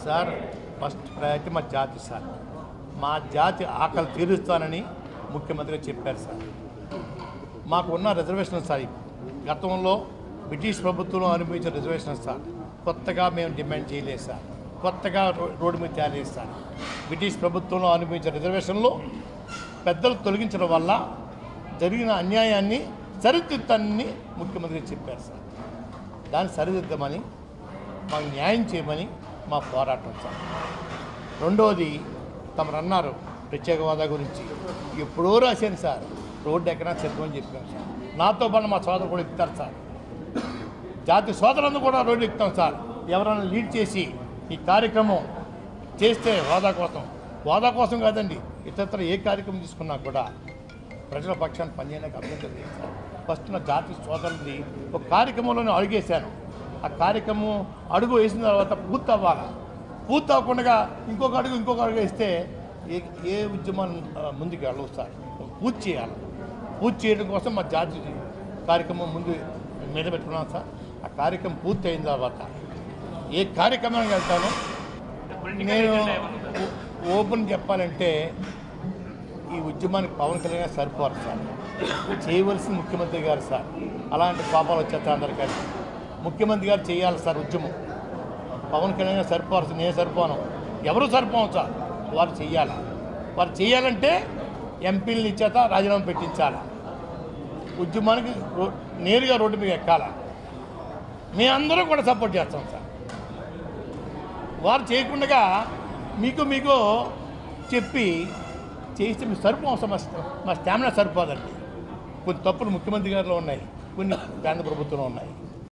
Sir first priority మా జాతి sir మా జాతి ఆకలి తీరుస్తానని ముఖ్యమంత్రి చెప్పారు సార్ మాకు ఉన్న రిజర్వేషన్ సార్ ఇవి. గతంలో బ్రిటిష్ ప్రభుత్వంలో అనుభవించిన రిజర్వేషన్ సార్ కొత్తగా మేము డిమాండ్ చేయలేదు సార్ కొత్తగా రో- రోడ్డు మీద తేలేదు సార్ బ్రిటిష్ ప్రభుత్వంలో అనుభవించిన రిజర్వేషన్లో పెద్దలు తొలగించడం వల్ల జరిగిన అన్యాయాన్ని సరిదిద్దాన్ని ముఖ్యమంత్రి చెప్పారు సార్ దాన్ని సరిదిద్దామని మాకు న్యాయం చేయమని మా పోరాటం సార్ రెండవది తమరు అన్నారు ప్రత్యేక హోదా గురించి ఎప్పుడో రాశాను సార్ రోడ్డు ఎక్కడ సిద్ధమని చెప్పాను సార్ నాతో పాటు మా సోదరు కూడా ఎక్కుతారు సార్ జాతి సోదరులందరూ కూడా రోడ్డు ఎక్కుతాం సార్ ఎవరైనా లీడ్ చేసి ఈ కార్యక్రమం చేస్తే హోదా కోసం హోదా కోసం కాదండి ఇతరత్ర ఏ కార్యక్రమం తీసుకున్నా కూడా ప్రజల పక్షాన్ని పనిచేయడానికి అభ్యంతరం లేదు సార్ ఫస్ట్ నా జాతి సోదరులది ఒక కార్యక్రమంలోనే అడుగేశాను ఆ కార్యక్రమం అడుగు వేసిన తర్వాత పూర్తి అవ్వాలి పూర్తి అవ్వకుండా ఇంకొక అడుగు ఇంకొక అడుగు వేస్తే ఏ ఏ ఉద్యమాన్ని ఆ, ముందుకు వెళ్ళవు సార్ పూర్తి చేయాలి పూర్తి చేయడం కోసం మా జాతి కార్యక్రమం ముందు మీద పెట్టుకున్నాం సార్ ఆ కార్యక్రమం పూర్తి అయిన తర్వాత ఏ కార్యక్రమానికి వెళ్తానో నేను ఓ- ఓపెన్ చెప్పాలంటే ఈ ఉద్యమానికి పవన్ కళ్యాణ్ గారు సరిపోరు సార్ చేయవలసిన ముఖ్యమంత్రి గారు సార్ అలాంటి పాపాలు వచ్చేస్తారు అందరికీ ముఖ్యమంత్రి గారు చేయాలి సార్ ఉద్యమం పవన్ కళ్యాణ్ గారు సరిపోరు నేను సరిపోను ఎవరు సరిపోను సార్ వారు చెయ్యాలి వారు చేయాలంటే ఎంపీలని ఇచ్చేత రాజీనామా పెట్టించాలి ఉద్యమానికి రో- నేరుగా రోడ్డు మీద ఎక్కాలి మేమందరం కూడా సపోర్ట్ చేస్తాం సార్ వారు చేయకుండా మీకు మీకు చెప్పి చేస్తే మీకు సరిపోం సార్ మా స్ట- మా స్టామినా సరిపోదండి కొన్ని తప్పులు ముఖ్యమంత్రి గారిలో ఉన్నాయి కొన్ని కేంద్ర ప్రభుత్వంలో ఉన్నాయి